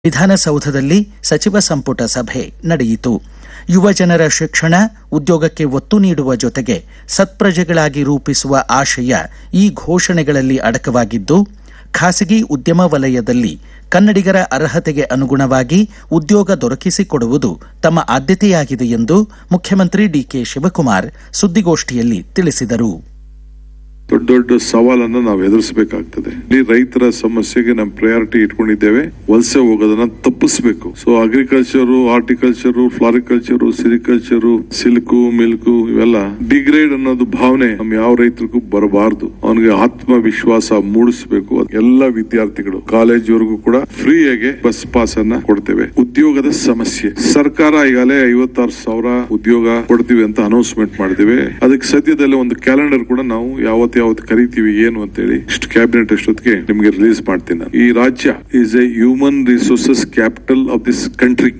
ವಿಧಾನಸೌಧದಲ್ಲಿ ಸಚಿವ ಸಂಪುಟ ಸಭೆ ನಡೆಯಿತು ಯುವ ಜನರ ಶಿಕ್ಷಣ ಉದ್ಯೋಗಕ್ಕೆ ಒತ್ತು ನೀಡುವ ಜೊತೆಗೆ ಸತ್ಪ್ರಜೆಗಳಾಗಿ ರೂಪಿಸುವ ಆಶಯ ಈ ಘೋಷಣೆಗಳಲ್ಲಿ ಅಡಕವಾಗಿದ್ದು ಖಾಸಗಿ ಉದ್ಯಮ ವಲಯದಲ್ಲಿ ಕನ್ನಡಿಗರ ಅರ್ಹತೆಗೆ ಅನುಗುಣವಾಗಿ ಉದ್ಯೋಗ ದೊರಕಿಸಿಕೊಡುವುದು ತಮ್ಮ ಆದ್ಯತೆಯಾಗಿದೆ ಎಂದು ಮುಖ್ಯಮಂತ್ರಿ ಡಿಕೆ ಶಿವಕುಮಾರ್ ಸುದ್ದಿಗೋಷ್ಠಿಯಲ್ಲಿ ತಿಳಿಸಿದರು ದೊಡ್ಡ ದೊಡ್ಡ ಸವಾಲನ್ನ ನಾವು ಎದುರಿಸಬೇಕಾಗ್ತದೆ ಇಲ್ಲಿ ರೈತರ ಸಮಸ್ಯೆಗೆ ನಮ್ಮ ಪ್ರಯಾರಿಟಿ ಇಟ್ಕೊಂಡಿದ್ದೇವೆ ವಲಸೆ ಹೋಗೋದನ್ನ ತಪ್ಪಿಸಬೇಕು so agriculture horticulture floriculture sericulture silk milk ಇವೆಲ್ಲ ಡಿಗ್ರೇಡ್ ಅನ್ನೋದು ಭಾವನೆ ನಮ್ಮ ಯಾವ ರೈತರಿಗೂ ಬರಬಾರದು ಅವನಿಗೆ ಆತ್ಮವಿಶ್ವಾಸ ಮೂಡಿಸಬೇಕು ಎಲ್ಲ ವಿದ್ಯಾರ್ಥಿಗಳು ಕಾಲೇಜ್ವರೆಗೂ ಕೂಡ ಫ್ರೀಯಾಗಿ ಬಸ್ ಪಾಸ್ ಅನ್ನ ಕೊಡ್ತೇವೆ ಉದ್ಯೋಗದ ಸಮಸ್ಯೆ ಸರ್ಕಾರ ಈಗಾಗಲೇ ಐವತ್ತಾರು ಸಾವಿರ ಉದ್ಯೋಗ ಕೊಡ್ತೀವಿ ಅಂತ ಅನೌನ್ಸ್ಮೆಂಟ್ ಮಾಡಿದ್ದೇವೆ ಅದಕ್ಕೆ ಸದ್ಯದಲ್ಲೇ ಒಂದು ಕ್ಯಾಲೆಂಡರ್ ಕೂಡ ನಾವು ಯಾವತ್ತು ಯಾವತ್ತು ಕರಿತೀವಿ ಏನು ಅಂತೇಳಿ ಇಷ್ಟು ಕ್ಯಾಬಿನೆಟ್ ಅಷ್ಟೊತ್ತಿಗೆ ನಿಮಗೆ ರಿಲೀಸ್ ಮಾಡ್ತೀನಿ ನಾನು. ಈ ರಾಜ್ಯ is a human resources capital of this country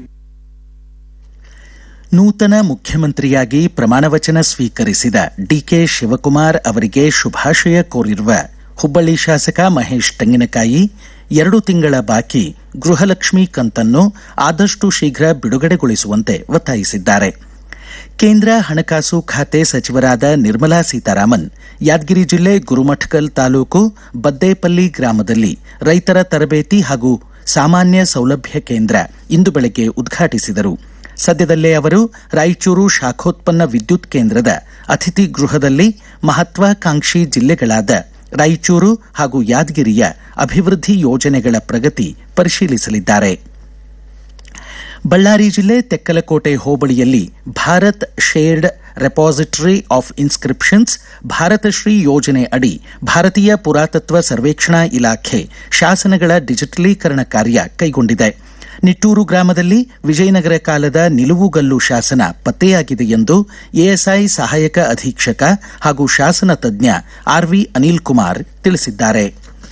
ನೂತನ ಮುಖ್ಯಮಂತ್ರಿಯಾಗಿ ಪ್ರಮಾಣವಚನ ಸ್ವೀಕರಿಸಿದ ಡಿಕೆ ಶಿವಕುಮಾರ್ ಅವರಿಗೆ ಶುಭಾಶಯ ಕೋರಿರುವ ಹುಬ್ಬಳ್ಳಿ ಶಾಸಕ ಮಹೇಶ್ ತೆಂಗಿನಕಾಯಿ ಎರಡು ತಿಂಗಳ ಬಾಕಿ ಗೃಹಲಕ್ಷ್ಮಿ ಕಂತನ್ನು ಆದಷ್ಟು ಶೀಘ್ರ ಬಿಡುಗಡೆಗೊಳಿಸುವಂತೆ ಒತ್ತಾಯಿಸಿದ್ದಾರೆ ಕೇಂದ್ರ ಹಣಕಾಸು ಖಾತೆ ಸಚಿವರಾದ ನಿರ್ಮಲಾ ಸೀತಾರಾಮನ್ ಯಾದಗಿರಿ ಜಿಲ್ಲೆ ಗುರುಮಠಕಲ್ ತಾಲೂಕು ಬದ್ದೇಪಲ್ಲಿ ಗ್ರಾಮದಲ್ಲಿ ರೈತರ ತರಬೇತಿ ಹಾಗೂ ಸಾಮಾನ್ಯ ಸೌಲಭ್ಯ ಕೇಂದ್ರ ಇಂದು ಬೆಳಗ್ಗೆ ಉದ್ಘಾಟಿಸಿದರು ಸದ್ಯದಲ್ಲೇ ಅವರು ರಾಯಚೂರು ಶಾಖೋತ್ಪನ್ನ ವಿದ್ಯುತ್ ಕೇಂದ್ರದ ಅತಿಥಿ ಗೃಹದಲ್ಲಿ ಮಹತ್ವಾಕಾಂಕ್ಷಿ ಜಿಲ್ಲೆಗಳಾದ ರಾಯಚೂರು ಹಾಗೂ ಯಾದಗಿರಿಯ ಅಭಿವೃದ್ಧಿ ಯೋಜನೆಗಳ ಪ್ರಗತಿ ಪರಿಶೀಲಿಸಲಿದ್ದಾರೆ ಬಳ್ಳಾರಿ ಜಿಲ್ಲೆ ತೆಕ್ಕಲಕೋಟೆ ಹೋಬಳಿಯಲ್ಲಿ Bharat shared repository of inscriptions Bharatashri ಯೋಜನೆ ಅಡಿ ಭಾರತೀಯ ಪುರಾತತ್ವ ಸರ್ವೇಕ್ಷಣಾ ಇಲಾಖೆ ಶಾಸನಗಳ ಡಿಜಿಟಲೀಕರಣ ಕಾರ್ಯ ಕೈಗೊಂಡಿದೆ ನಿಟ್ಟೂರು ಗ್ರಾಮದಲ್ಲಿ ವಿಜಯನಗರ ಕಾಲದ ನಿಲುವುಗಲ್ಲು ಶಾಸನ ಪತ್ತೆಯಾಗಿದೆ ಎಂದು ಎಎಸ್ಐ ಸಹಾಯಕ ಅಧೀಕ್ಷಕ ಹಾಗೂ ಶಾಸನ ತಜ್ಞ ಆರ್ವಿ ಅನಿಲ್ ಕುಮಾರ್ ತಿಳಿಸಿದ್ದಾರೆ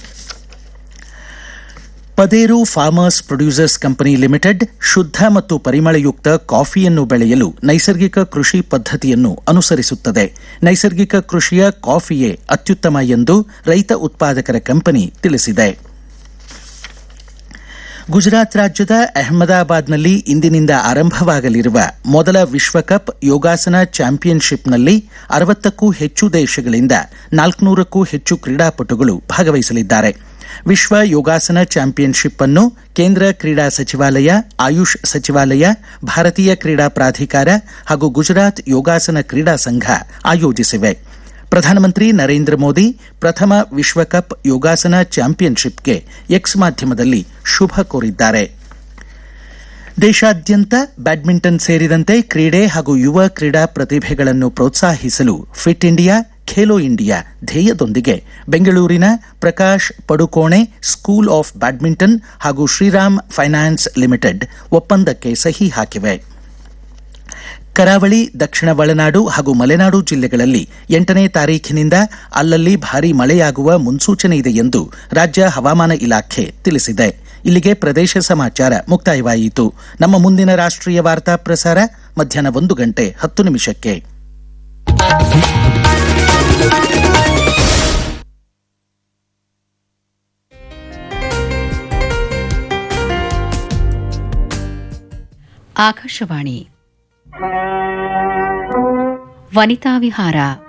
Paderu farmers producers company limited ಶುದ್ಧ ಮತ್ತು ಪರಿಮಳಯುಕ್ತ ಕಾಫಿಯನ್ನು ಬೆಳೆಯಲು ನೈಸರ್ಗಿಕ ಕೃಷಿ ಪದ್ಧತಿಯನ್ನು ಅನುಸರಿಸುತ್ತದೆ ನೈಸರ್ಗಿಕ ಕೃಷಿಯ ಕಾಫಿಯೇ ಅತ್ಯುತ್ತಮ ಎಂದು ರೈತ ಉತ್ಪಾದಕರ ಕಂಪನಿ ತಿಳಿಸಿದೆ ಗುಜರಾತ್ ರಾಜ್ಯದ ಅಹಮದಾಬಾದ್ನಲ್ಲಿ ಇಂದಿನಿಂದ ಆರಂಭವಾಗಲಿರುವ ಮೊದಲ ವಿಶ್ವಕಪ್ ಯೋಗಾಸನ ಚಾಂಪಿಯನ್ಶಿಪ್ನಲ್ಲಿ ಅರವತ್ತಕ್ಕೂ ಹೆಚ್ಚು ದೇಶಗಳಿಂದ ನಾಲ್ಕುನೂರಕ್ಕೂ ಹೆಚ್ಚು ಕ್ರೀಡಾಪಟುಗಳು ಭಾಗವಹಿಸಲಿದ್ದಾರೆ ವಿಶ್ವ ಯೋಗಾಸನ ಚಾಂಪಿಯನ್ಶಿಪ್ ಅನ್ನು ಕೇಂದ್ರ ಕ್ರೀಡಾ ಸಚಿವಾಲಯ ಆಯುಷ್ ಸಚಿವಾಲಯ ಭಾರತೀಯ ಕ್ರೀಡಾ ಪ್ರಾಧಿಕಾರ ಹಾಗೂ ಗುಜರಾತ್ ಯೋಗಾಸನ ಕ್ರೀಡಾ ಸಂಘ ಆಯೋಜಿಸಿವೆ ಪ್ರಧಾನಮಂತ್ರಿ ನರೇಂದ್ರ ಮೋದಿ ಪ್ರಥಮ ವಿಶ್ವಕಪ್ ಯೋಗಾಸನ ಚಾಂಪಿಯನ್ಶಿಪ್ಗೆ ಎಕ್ಸ್ ಮಾಧ್ಯಮದಲ್ಲಿ ಶುಭ ಕೋರಿದ್ದಾರೆ ದೇಶಾದ್ಯಂತ ಬ್ಯಾಡ್ಮಿಂಟನ್ ಸೇರಿದಂತೆ ಕ್ರೀಡೆ ಹಾಗೂ ಯುವ ಕ್ರೀಡಾ ಪ್ರತಿಭೆಗಳನ್ನು ಪ್ರೋತ್ಸಾಹಿಸಲು ಫಿಟ್ ಇಂಡಿಯಾ ಖೇಲೋ ಇಂಡಿಯಾ ಧ್ಯೇಯದೊಂದಿಗೆ ಬೆಂಗಳೂರಿನ Prakash Padukone school of badminton ಹಾಗೂ ಶ್ರೀರಾಮ್ ಫೈನಾನ್ಸ್ ಲಿಮಿಟೆಡ್ ಒಪ್ಪಂದಕ್ಕೆ ಸಹಿ ಹಾಕಿವೆ ಕರಾವಳಿ ದಕ್ಷಿಣ ಒಳನಾಡು ಹಾಗೂ ಮಲೆನಾಡು ಜಿಲ್ಲೆಗಳಲ್ಲಿ ಎಂಟನೇ ತಾರೀಖಿನಿಂದ ಅಲ್ಲಲ್ಲಿ ಭಾರೀ ಮಳೆಯಾಗುವ ಮುನ್ಸೂಚನೆ ಇದೆ ಎಂದು ರಾಜ್ಯ ಹವಾಮಾನ ಇಲಾಖೆ ತಿಳಿಸಿದೆ ಇಲ್ಲಿಗೆ ಪ್ರದೇಶ ಸಮಾಚಾರ ಮುಕ್ತಾಯವಾಯಿತು ನಮ್ಮ ಮುಂದಿನ ರಾಷ್ಟ್ರೀಯ ವಾರ್ತಾ ಪ್ರಸಾರ ಮಧ್ಯಾಹ್ನ ಒಂದು ಗಂಟೆ ಹತ್ತು ನಿಮಿಷಕ್ಕೆ ಆಕಾಶವಾಣಿ ವನಿತಾ ವಿಹಾರ